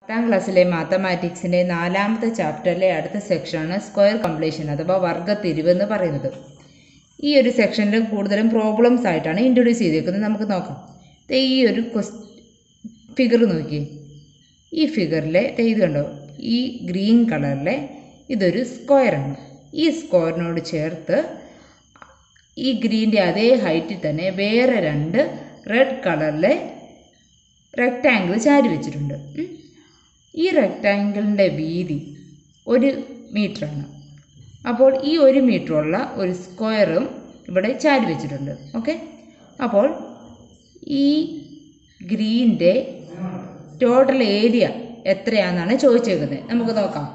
പത്താം ക്ലാസ്സിലെ മാത്തമാറ്റിക്സിൻ്റെ നാലാമത്തെ ചാപ്റ്ററിലെ അടുത്ത സെക്ഷനാണ് സ്ക്വയർ കംപ്ലീഷൻ അഥവാ വർഗത്തിരിവ് എന്ന് പറയുന്നത് ഈ ഒരു സെക്ഷനിൽ കൂടുതലും പ്രോബ്ലംസ് ആയിട്ടാണ് ഇൻട്രൊഡ്യൂസ് ചെയ്തേക്കുന്നത് നമുക്ക് നോക്കാം ദേ ഈ ഒരു ക്വസ് ഫിഗർ നോക്കി ഈ ഫിഗറിലെ ദേ ഇത് കണ്ടോ ഈ ഗ്രീൻ കളറിലെ ഇതൊരു സ്ക്വയറാണ് ഈ സ്ക്വയറിനോട് ചേർത്ത് ഈ ഗ്രീൻ്റെ അതേ ഹൈറ്റിൽ തന്നെ വേറെ രണ്ട് റെഡ് കളറിലെ റെക്റ്റാങ്കിൾ ചാരി വെച്ചിട്ടുണ്ട് ഉം. ഈ റെക്റ്റാങ്കിളിൻ്റെ വീതി ഒരു മീറ്ററാണ് അപ്പോൾ ഈ ഒരു മീറ്ററുള്ള ഒരു സ്ക്വയറും ഇവിടെ ചാരി വെച്ചിട്ടുണ്ട് ഓക്കെ അപ്പോൾ ഈ ഗ്രീൻ്റെ ടോട്ടൽ ഏരിയ എത്രയാണെന്നാണ് ചോദിച്ചേക്കുന്നത് നമുക്ക് നോക്കാം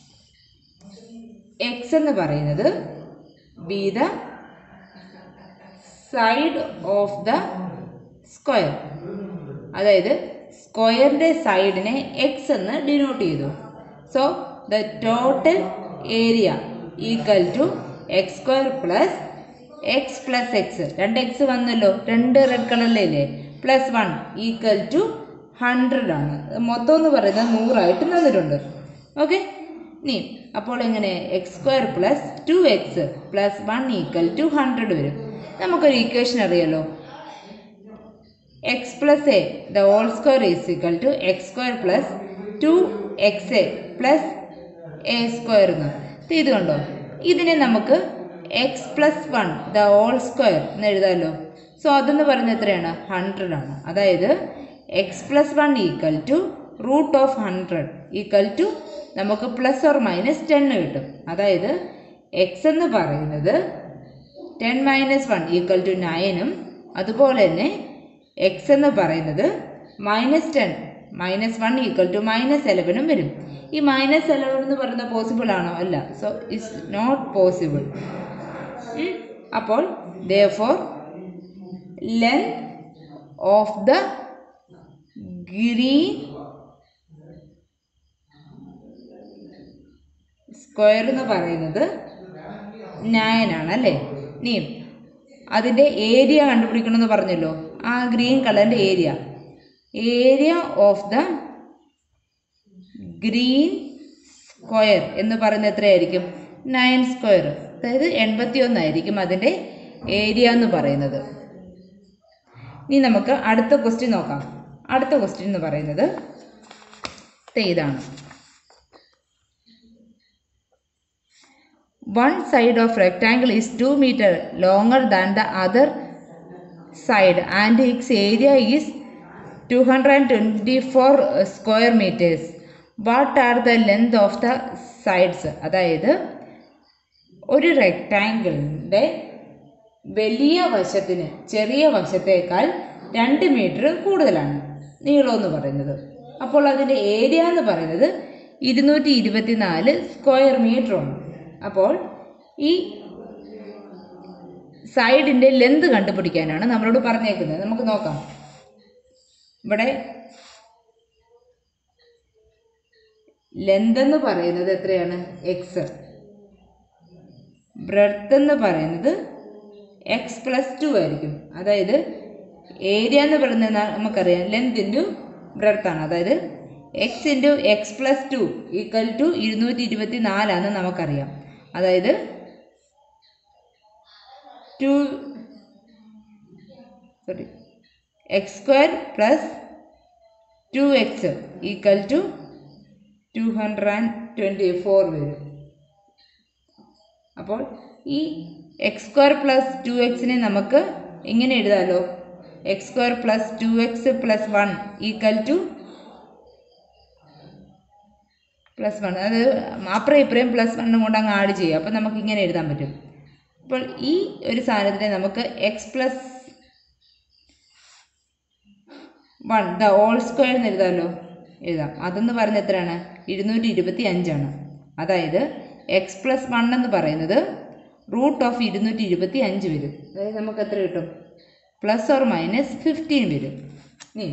എക്സ് എന്ന് പറയുന്നത് be the side of the square അതായത് സ്ക്വയറിൻ്റെ സൈഡിനെ എക്സ് എന്ന് ഡിനോട്ട് ചെയ്തു so the total area equal to x square plus x plus x രണ്ട് എക്സ് വന്നല്ലോ രണ്ട് റെഡ് കളറിലല്ലേ plus one equal to hundred ആണ് മൊത്തം എന്ന് പറയുന്നത് നൂറായിട്ട് തന്നിട്ടുണ്ട് ഓക്കെ ഇനി അപ്പോൾ എങ്ങനെ x square plus two x plus one equal to hundred വരും നമുക്കൊരു ഇക്വേഷൻ അറിയാലോ x plus a the whole square is equal to x square plus two x a plus a square എന്ന് ഇത് ഇത് കണ്ടോ ഇതിനെ നമുക്ക് x plus one the whole square എന്ന് എഴുതാമല്ലോ സോ അതെന്ന് പറയുന്നത് എത്രയാണ് ഹൺഡ്രഡ് ആണ് അതായത് x plus one equal to root of hundred equal to നമുക്ക് പ്ലസ് ഓർ മൈനസ് ടെൻ കിട്ടും അതായത് എക്സ് എന്ന് പറയുന്നത് ten minus one equal to നയനും അതുപോലെ തന്നെ എക്സ് എന്ന് പറയുന്നത് minus ten minus one equal to minus എലവനും വരും ഈ മൈനസ് എലവൻ എന്ന് പറയുന്നത് പോസിബിൾ ആണോ അല്ല സോ ഇറ്റ്സ് നോട്ട് പോസിബിൾ അപ്പോൾ the four length of the green square എന്ന് പറയുന്നത് നയൻ ആണ് അല്ലേ ഇനി അതിൻ്റെ ഏരിയ കണ്ടുപിടിക്കണമെന്ന് പറഞ്ഞല്ലോ ആ ഗ്രീൻ കളറിൻ്റെ area area of the green square എന്ന് പറയുന്നത് എത്രയായിരിക്കും നയൻ സ്ക്വയർ അതായത് എൺപത്തി ഒന്നായിരിക്കും അതിൻ്റെ ഏരിയ എന്ന് പറയുന്നത് ഇനി നമുക്ക് അടുത്ത ക്വസ്റ്റ്യൻ നോക്കാം അടുത്ത ക്വസ്റ്റ്യൻ എന്ന് പറയുന്നത് ദേ ഇതാണ് one side of rectangle is 2 meter longer than the other side and its area is 224 square meters what are the length of the sides അതായത് ഒരു റെക്റ്റാങ്കിളിൻ്റെ വലിയ വശത്തിന് ചെറിയ വശത്തേക്കാൾ രണ്ട് മീറ്റർ കൂടുതലാണ് നീളം എന്ന് പറയുന്നത് അപ്പോൾ അതിൻ്റെ ഏരിയ എന്ന് പറയുന്നത് ഇരുന്നൂറ്റി ഇരുപത്തി നാല് സ്ക്വയർ മീറ്ററാണ് അപ്പോൾ ഈ സൈഡിൻ്റെ ലെന്ത് കണ്ടുപിടിക്കാനാണ് നമ്മളോട് പറഞ്ഞേക്കുന്നത് നമുക്ക് നോക്കാം ഇവിടെ ലെന്ത് എന്ന് പറയുന്നത് എത്രയാണ് എക്സ് ബ്രെഡ്ത്ത് എന്ന് പറയുന്നത് എക്സ് പ്ലസ് ടു ആയിരിക്കും അതായത് ഏരിയ എന്ന് പറയുന്നത് നമുക്കറിയാം ലെന്ത് ഇൻറ്റു ബ്രെഡ്ത്ത് ആണ് അതായത് x into x plus two equal to ഇരുന്നൂറ്റി ഇരുപത്തി നാലാണെന്ന് നമുക്കറിയാം അതായത് two sorry x square plus two x equal to two hundred and twenty four വരും അപ്പോൾ ഈ എക്സ് സ്ക്വയർ പ്ലസ് ടു എക്സിനെ നമുക്ക് ഇങ്ങനെ എഴുതാമല്ലോ x square plus two x plus one equal to plus one അത് അപ്പുറം ഇപ്പുറയും പ്ലസ് വണ്ണും കൊണ്ട് അങ്ങ് ആഡ് ചെയ്യുക അപ്പോൾ നമുക്ക് ഇങ്ങനെ എഴുതാൻ പറ്റും അപ്പോൾ ഈ ഒരു സാധനത്തിനെ നമുക്ക് x plus one the whole square എന്ന് എഴുതാമല്ലോ എഴുതാം അതെന്ന് പറയുന്നത് എത്രയാണ് ഇരുന്നൂറ്റി ഇരുപത്തി അഞ്ചാണ് അതായത് എക്സ് പ്ലസ് വൺ എന്ന് പറയുന്നത് റൂട്ട് ഓഫ് ഇരുന്നൂറ്റി ഇരുപത്തി അഞ്ച് വരും അതായത് നമുക്ക് എത്ര കിട്ടും പ്ലസ് ഓർ മൈനസ് ഫിഫ്റ്റീൻ വരും ഇനി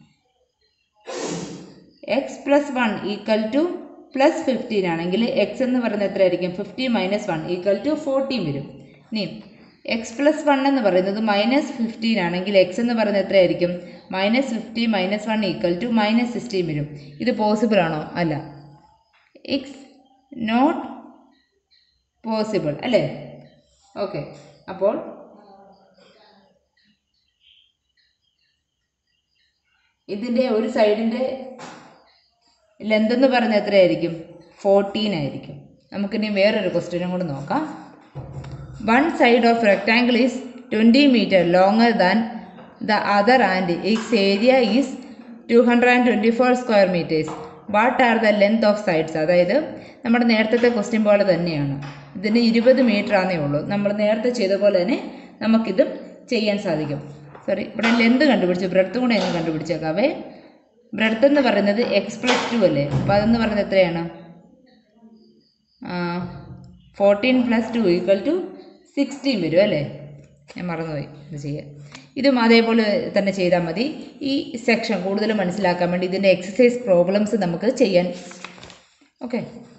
x plus one equal to plus fifteen ആണെങ്കിൽ എക്സ് എന്ന് പറയുന്നത് എത്രയായിരിക്കും fifteen minus one equal to fourteen വരും ഇനി എക്സ് പ്ലസ് വൺ എന്ന് പറയുന്നത് മൈനസ് ഫിഫ്റ്റീൻ ആണെങ്കിൽ എക്സ് എന്ന് പറയുന്നത് എത്രയായിരിക്കും minus fifty minus one equal to minus sixteen വരും ഇത് പോസിബിൾ ആണോ അല്ല ഇറ്റ്സ് നോട്ട് പോസിബിൾ അല്ലേ ഓക്കെ അപ്പോൾ ഇതിൻ്റെ ഒരു സൈഡിൻ്റെ ലെന്ത് എന്ന് പറയുന്നത് എത്രയായിരിക്കും ഫോർട്ടീൻ ആയിരിക്കും നമുക്കിനി വേറൊരു ക്വസ്റ്റ്യനും കൂടെ നോക്കാം one side of rectangle is twenty metre longer than the other and its area is two hundred and twenty four square metres what are the length of sides അതായത് നമ്മുടെ നേരത്തെ ക്വസ്റ്റ്യൻ പോലെ തന്നെയാണ് ഇതിന് ഇരുപത് മീറ്റർ ആണേ ഉള്ളൂ നമ്മൾ നേരത്തെ ചെയ്ത പോലെ തന്നെ നമുക്കിതും ചെയ്യാൻ സാധിക്കും സോറി ഇവിടെ ലെന്ത് കണ്ടുപിടിച്ചു ബ്രെഡ്ത്ത് കൂടെ ഒന്ന് കണ്ടുപിടിച്ചേക്കാവേ ബ്രെഡ്ത്ത് എന്ന് പറയുന്നത് എക്സ് പ്ലസ് ടു അല്ലേ അപ്പോൾ അതെന്ന് പറയുന്നത് എത്രയാണ് fourteen plus two equal to sixteen വരും അല്ലേ ഞാൻ മറന്നുപോയി ഇത് ചെയ്യാൻ ഇതും അതേപോലെ തന്നെ ചെയ്താൽ മതി ഈ സെക്ഷൻ കൂടുതൽ മനസ്സിലാക്കാൻ വേണ്ടി ഇതിൻ്റെ എക്സസൈസ് പ്രോബ്ലംസ് നമുക്ക് ചെയ്യാൻ ഓക്കെ